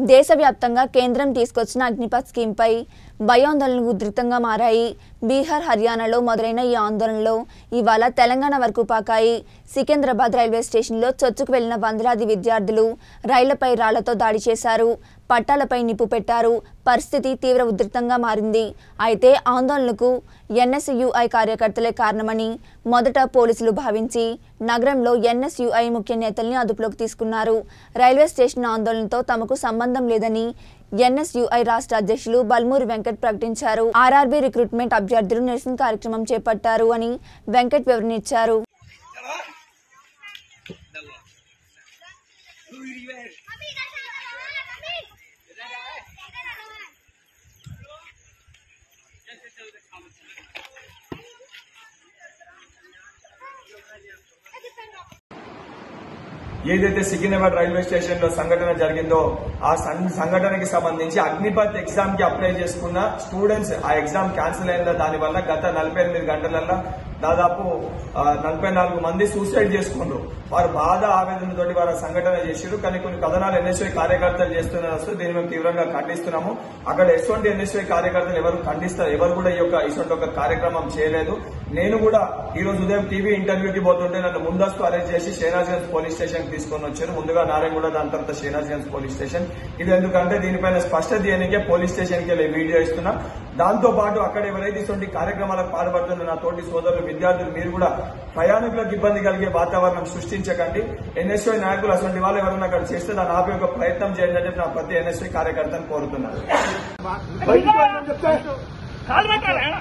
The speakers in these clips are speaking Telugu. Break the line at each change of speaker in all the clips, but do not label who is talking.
దేశవ్యాప్తంగా కేంద్రం తీసుకొచ్చిన అగ్నిపథ్ స్కీమ్పై భయాందోళనలు ఉధృతంగా మారాయి బీహార్ హర్యానాలో మొదలైన ఈ ఆందోళనలో ఇవాళ తెలంగాణ వరకు పాకాయి సికింద్రాబాద్ రైల్వే స్టేషన్లో చొచ్చుకు వెళ్లిన వందలాది విద్యార్థులు రైళ్లపై రాళ్లతో దాడి చేశారు పట్టాలపై నిప్పు పెట్టారు పరిస్థితి తీవ్ర ఉధృతంగా మారింది అయితే ఆందోళనకు ఎన్ఎస్యుఐ కార్యకర్తలే కారణమని మొదట పోలీసులు భావించి నగరంలో ఎన్ఎస్యుఐ ముఖ్య నేతల్ని అదుపులోకి తీసుకున్నారు రైల్వే స్టేషన్ ఆందోళనతో తమకు సంబంధం లేదని ఎన్ఎస్యుఐ రాష్ట్ర అధ్యక్షులు బల్మూరి వెంకట్ ప్రకటించారు ఆర్ఆర్బీ రిక్రూట్మెంట్ అభ్యర్థులు నిరసన కార్యక్రమం చేపట్టారు అని వెంకట్ వివరణించారు
ఏదైతే సికింద్రాబాద్ రైల్వే స్టేషన్ లో సంఘటన జరిగిందో ఆ సం- సంఘటనకి సంబంధించి అగ్నిపత్ ఎగ్జామ్ కి అప్లై చేసుకున్న స్టూడెంట్స్ ఆ ఎగ్జామ్ క్యాన్సిల్ అయిన దాని వల్ల గత నలభై ఎనిమిది గంటలలో దాదాపు ఆ, నలభై నాలుగు మంది సూసైడ్ చేసుకుండ్రు వారు బాధ ఆవేదనతోటి వారు ఆ సంఘటన చేశారు కానీ కొన్ని కథనాలు ఎన్ఎస్ఐ కార్యకర్తలు చేస్తున్నారు వస్తే దీన్ని మేము తీవ్రంగా ఖండిస్తున్నాము అక్కడ ఎటువంటి ఎన్ఎస్ఐ కార్యకర్తలు ఎవరు ఖండిస్తారు ఎవరు కూడా ఈ యొక్క ఇటువంటి ఒక కార్యక్రమం చేయలేదు నేను కూడా ఈ రోజు ఉదయం టీవీ ఇంటర్వ్యూకి పోతుంటే నన్ను ముందస్తు అరెస్ట్ చేసి షేనాజ్గంజ్ పోలీస్ స్టేషన్ తీసుకొని వచ్చారు ముందుగా నారాయణగూడ దాని తర్వాత షేనాజ్గంజ్ పోలీస్ స్టేషన్ ఇది ఎందుకంటే దీనిపైన స్పష్టత చేయడానికే పోలీస్ స్టేషన్కి వెళ్ళి వీడియో ఇస్తున్నా దాంతో పాటు అక్కడ ఎవరైతే ఇటువంటి కార్యక్రమాలకు పాల్పడుతున్న నా తోటి సోదరులు విద్యార్థులు మీరు కూడా ప్రయాణికులకు ఇబ్బంది కలిగే వాతావరణం సృష్టించకండి ఎన్ఎస్ఐ నాయకులు అటువంటి వాళ్ళు ఎవరైనా అక్కడ చేస్తే దాన్ని ఆపే ఒక ప్రయత్నం చేయండి అని చెప్పి నా ప్రతి ఎన్ఎస్ఐ కార్యకర్తను కోరుతున్నాను
కాలు పెట్టాలి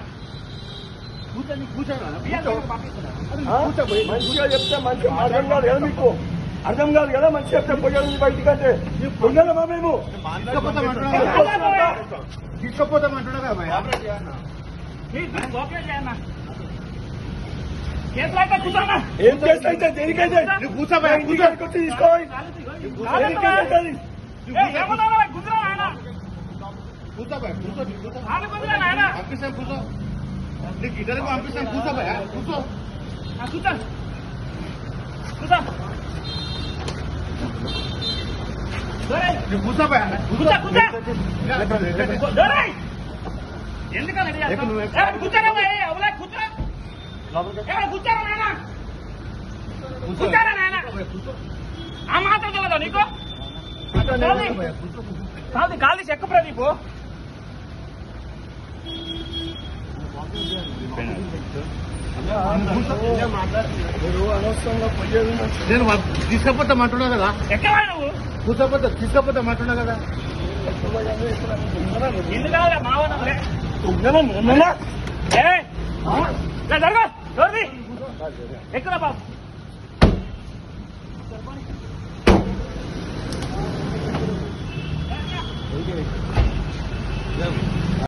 మంచిగా చెప్తే మంచి అర్థం కాదు కదా మీకు అర్థం కాదు కదా మంచి చెప్తే పోయాలి బయటికి అంటే పొయ్యాలమా మేము
కేసులైతే కూర్చోన్నా
ఏం చేస్తే అయితే దేనికైతే
కూర్చోబోయా,
ఇంటికి వచ్చి తీసుకోవాలి దేనికైతే
ఏమన్నా కుదరా ఆయన కాలు కుదరా ఆయన కూర్చో కూర్చో కూర్చో కూర్చో కూర్చో దొరై ఎందుకని కూర్చోరా అవులా కూర్చో ఏ కూర్చోరా నాయన కూర్చోరా నాయన ఆ మాత్రం తెలియదా నీకు కాదు కాదు చెక్క ప్రదీపు
మీరు అనవసరంగా పోయేది
నేను తీసుకపోతే అంటున్నా కదా
ఎక్కవా నువ్వు
కూర్చోపోతే తీసుకపోతే అంటున్నా కదా
ఇల్లు కావాలా మావనలే ఏ జరగ ఎవరిది ఎక్కువ బాబు